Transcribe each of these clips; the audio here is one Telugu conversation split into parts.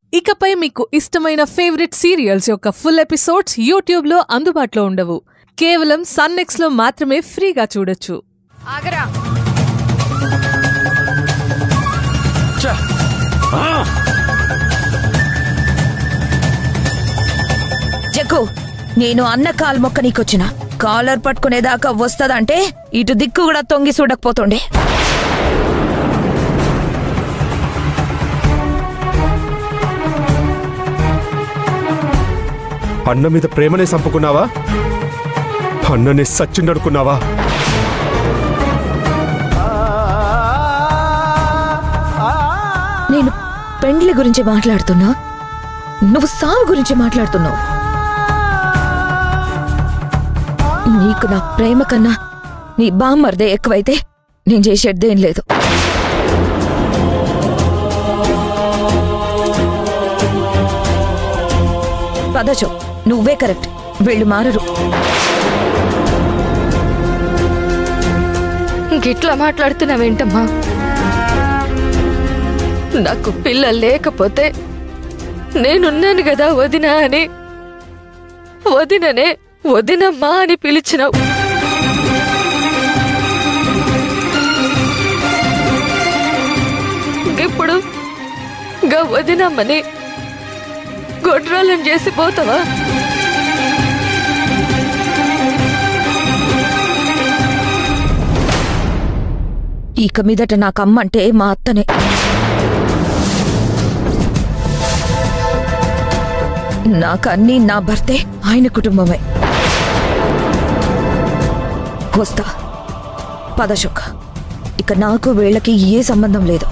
ఇకపై మీకు ఇష్టమైన ఫేవరెట్ సీరియల్స్ యొక్క ఫుల్ ఎపిసోడ్స్ యూట్యూబ్లో అందుబాటులో ఉండవు కేవలం సన్నెక్స్లో మాత్రమే ఫ్రీగా చూడొచ్చు ఆగరా జగ్గు నేను అన్న కాల్ మొక్క నీకొచ్చిన కాలర్ పట్టుకునేదాకా వస్తదంటే ఇటు దిక్కు కూడా తొంగి చూడకపోతుండే అన్న మీద ప్రేమనే చంపుకున్నావా అన్ననే సచ్చిండనుకున్నావా నేను పెండ్లి గురించి మాట్లాడుతున్నా నువ్వు సావు గురించి మాట్లాడుతున్నావు నీకు నా ప్రేమ కన్నా నీ బామ్మర్దే ఎక్కువైతే నేను చేసేదేం లేదు పదచో నువ్వే కరెక్ట్ వీళ్ళు మారరు గిట్లా మాట్లాడుతున్నావేంటమ్మా నాకు పిల్లలు లేకపోతే నేనున్నాను కదా వదిన అని వదిననే వదినమ్మా అని పిలిచినావు ఇప్పుడు గా వదినమ్మని గొడ్రాలను చేసి పోతావా ఇక మీదట నాకు అమ్మంటే మా అత్తనే నాకన్నీ నా భర్తే ఆయన కుటుంబమే వస్తా పదశోక ఇక నాకు వీళ్ళకి ఏ సంబంధం లేదు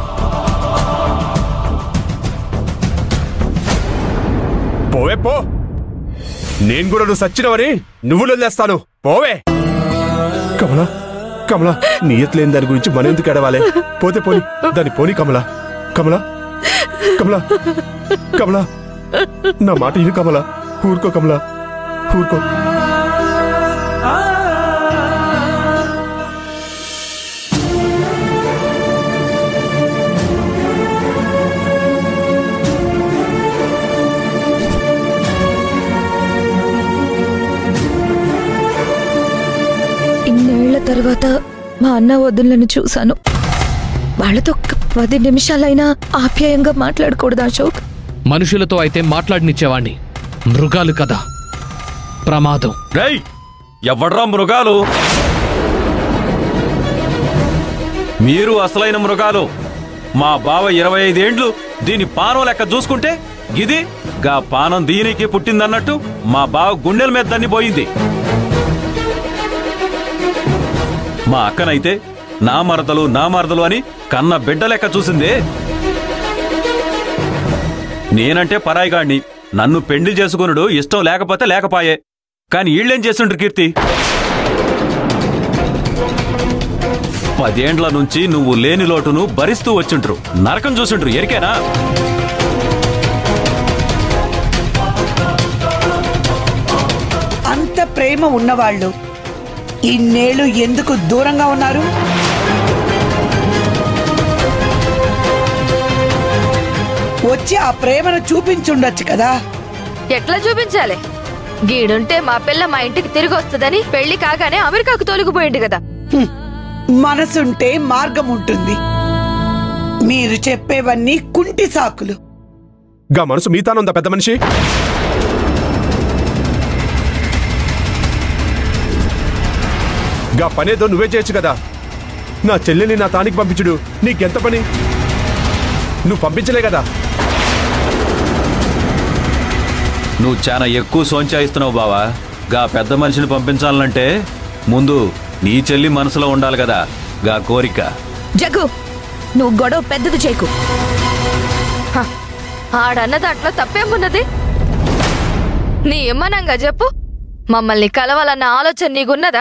పోవే పో నేను కూడా నువ్వు సచ్చినవని నువ్వు వదిలేస్తాను పోవే కమలా కమలా నీయత్ లేని దాని గురించి మనెందుకు ఎడవాలే పోతే పోని దాని పోని కమలా కమలా కమలా కమలా నా మాట ఇను కమలా ఊరుకో కమలా ఊరుకో ఇన్నేళ్ల తర్వాత మా అన్న వదినలను చూశాను వాళ్ళతో ఒక్క పది నిమిషాలైనా ఆప్యాయంగా మాట్లాడకూడదా అశోక్ మనుషులతో అయితే మాట్లాడనిచ్చేవాణ్ణి మృగాలు కదా ప్రమాదం రేయ్ ఎవడ్రా మృగాలు మీరు అసలైన మృగాలు మా బావ ఇరవై ఐదేండ్లు దీని పానం లెక్క చూసుకుంటే ఇది గా పానం దీనికి పుట్టిందన్నట్టు మా బావ గుండెల మీద దన్నిపోయింది మా అక్కనైతే నా మరదలు నా మరదలు అని కన్న బిడ్డ లెక్క చూసిందే నేనంటే పరాయిగాణ్ణి నన్ను పెండి చేసుకునుడు ఇష్టం లేకపోతే లేకపాయే కాని ఈళ్ళేం చేస్తుండ్రు కీర్తి పదేండ్ల నుంచి నువ్వు లేని లోటును భరిస్తూ వచ్చిండ్రు నరకం చూసిండ్రు ఎరికేనా అంత ప్రేమ ఉన్నవాళ్ళు ఇన్నేళ్లు ఎందుకు దూరంగా ఉన్నారు వచ్చి ఆ ప్రేమను చూపించుండొచ్చు కదా ఎట్లా చూపించాలి గీడుంటే మా పిల్ల మా ఇంటికి తిరిగి వస్తుందని పెళ్లి కాగానే అమెరికాకు తొలగిపోయింది కదా హ్మ్. మనసుంటే మార్గం ఉంటుంది మీరు చెప్పేవన్నీ కుంటి సాకులు గా మనసు మీతానుందా పెద్ద మనిషి గా పనేదో నువ్వే చేయొచ్చు కదా నా చెల్లెని నా తానికి పంపించుడు నీకెంత పని నువ్వు పంపించలే కదా నువ్వు చాలా ఎక్కువ సోంచాయిస్తున్నావు బావా గా పెద్ద మనిషిని పంపించాలంటే ముందు నీ చెల్లి మనసులో ఉండాలి కదా గా కోరిక జగ్గు నువ్వు గొడవ పెద్దది చేయకు హ, ఆడన్న దాంట్లో తప్పేమున్నది నీ ఇమ్మనంగా చెప్పు మమ్మల్ని కలవాలన్న ఆలోచన నీకున్నదా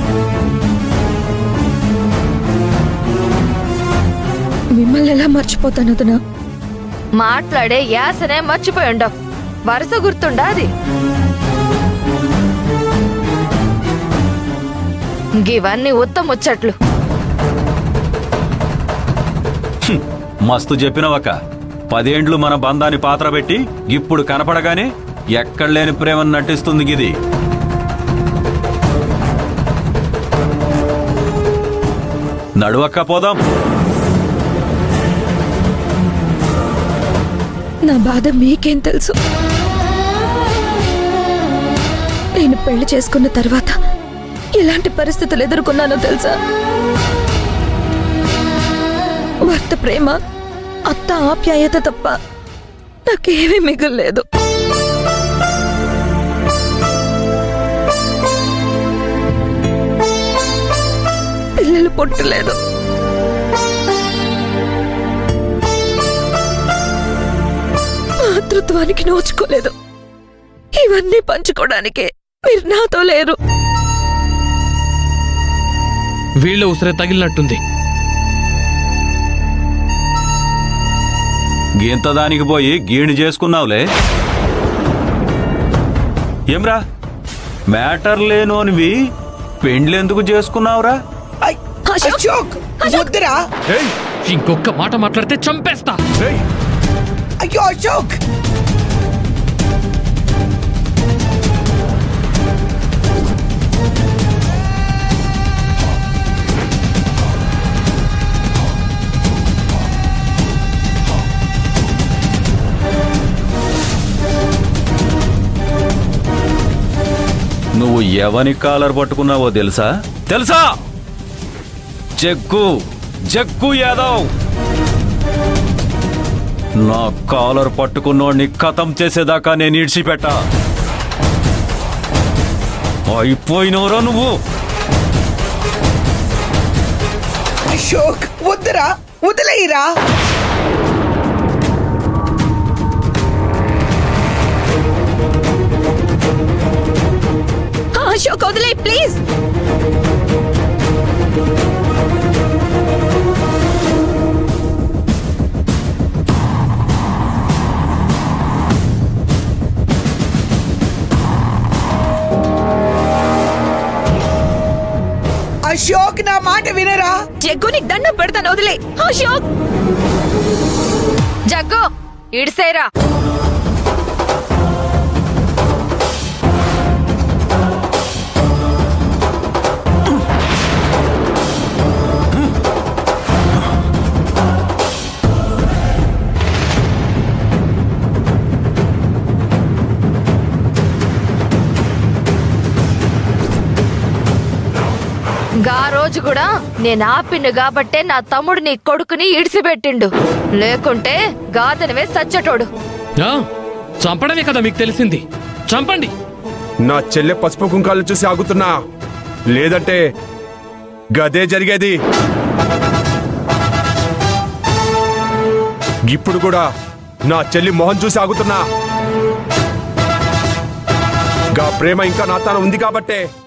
మిమ్మల్ని ఎలా మర్చిపోతాను అతను మాట్లాడే యాసనే మర్చిపోయి ఉండవు వరుస గుర్తుండా అది గివన్నీ ఉత్తముచ్చట్లు మస్తు చెప్పినవక్క పదేండ్లు మన బంధాన్ని పాత్ర పెట్టి ఇప్పుడు కనపడగానే ఎక్కడ లేని ప్రేమను నటిస్తుంది గిది నడువక్క పోదాం నా బాధ మీకేం తెలుసు నేను పెళ్లి చేసుకున్న తర్వాత ఎలాంటి పరిస్థితులు ఎదుర్కొన్నానో తెలుసా భర్త ప్రేమ అత్త ఆప్యాయత తప్ప నాకేమీ మిగల్లేదు పిల్లలు పుట్టలేదు మాతృత్వానికి నోచుకోలేదు ఇవన్నీ పంచుకోవడానికే మీరు నాతో లేరు వీళ్ళ ఉసిరే తగిలినట్టుంది గీంత దానికి పోయి గీణి చేసుకున్నావులే ఏమ్రా మ్యాటర్ లేనోనివి పెండ్లెందుకు చేసుకున్నావురా ఐ, అశోక్ వద్దురా ఏయ్ ఇంకొక మాట మాట్లాడితే చంపేస్తా ఏయ్ అయ్యో అశోక్ నువ్వు ఎవని కాలర్ పట్టుకున్నావో తెలుసా తెలుసా జగ్గు జగ్గు యాదవ్ నా కాలర్ పట్టుకున్నోడిని కథం చేసేదాకా నేను ఇడిచిపెట్ట అయిపోయినవరా నువ్వు అశోక్ వద్దురా వదిలేయరా అశోక్ వదిలే ప్లీజ్ అశోక్ నా మాట వినరా జగ్గు నీకు దండం పెడతాను వదిలే అశోక్ జగ్గు ఇడిసేరా గా రోజు కూడా నేను ఆపిండు కాబట్టే నా తమ్ముడు నీ కొడుకుని ఇడిసిపెట్టిండు లేకుంటే గాతనవే సచ్చటోడు ఆ, చంపడమే కదా మీకు తెలిసింది చంపండి నా చెల్లె పసుపు కుంకాలు చూసి ఆగుతున్నా లేదంటే గదే జరిగేది ఇప్పుడు కూడా నా చెల్లి మొహం చూసి ఆగుతున్నా గా ప్రేమ ఇంకా నా తాను ఉంది కాబట్టే